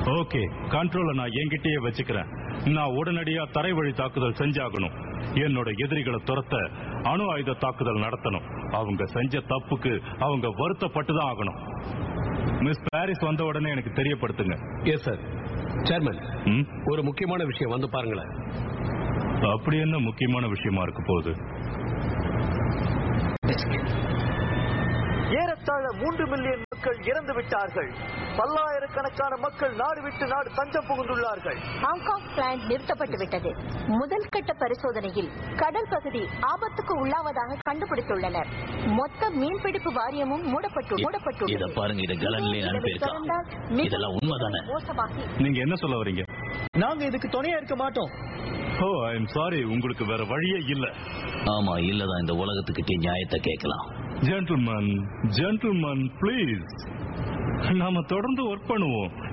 Okay கண்ட்ரோலை நான் என்கிட்டயே வச்சுக்கிறேன் நான் உடனடியா தரை வழி தாக்குதல் செஞ்சாகணும் என்னோட எதிரிகளை துரத்த அணு ஆயுத தாக்குதல் நடத்தணும் அவங்க செஞ்ச தப்புக்கு அவங்க வருத்தப்பட்டு தான் ஆகணும் மிஸ் பாரிஸ் வந்த உடனே எனக்கு தெரியப்படுத்துங்க எஸ் சார் சேர்மன் ம்? ஒரு முக்கியமான விஷயம் வந்து பாருங்களேன் அப்படி என்ன முக்கியமான விஷயமா இருக்க போகுது ஏறத்தாழ மூன்று மில்லியன் மக்கள் இறந்து விட்டார்கள் பல்லாயிரக்கணக்கான மக்கள் நாடு விட்டு நாடு தஞ்சம் புகுந்துள்ளார்கள் ஹாங்காங் பிளான்ட் நிறுத்தப்பட்டு விட்டது முதல் கட்ட பரிசோதனையில் கடல் பகுதி ஆபத்துக்கு உள்ளாவதாக கண்டுபிடித்துள்ளனர் மொத்த மீன்பிடிப்பு வாரியமும் மூடப்பட்டு இ- மூடப்பட்டுள்ளது இத பாருங்க, இத கலன்லயே இதனை அனுப்பியிருக்கான். தொடர்ந்தால் மிக இதெல்லாம் உண்மைதானே? மோசமாகி நீங்க என்ன சொல்ல வரீங்க நாங்க இதுக்கு துணையா இருக்க மாட்டோம் ஓ ஐ எம் சாரி உங்களுக்கு வேற வழியே இல்ல ஆமா இல்லதான் இந்த உலகத்துக்கிட்டே நியாயத்தை கேட்கலாம் ஜென்டில்மேன் ஜென்டில்மேன் ப்ளீஸ் நாம தொடர்ந்து ஒர்க் பண்ணுவோம்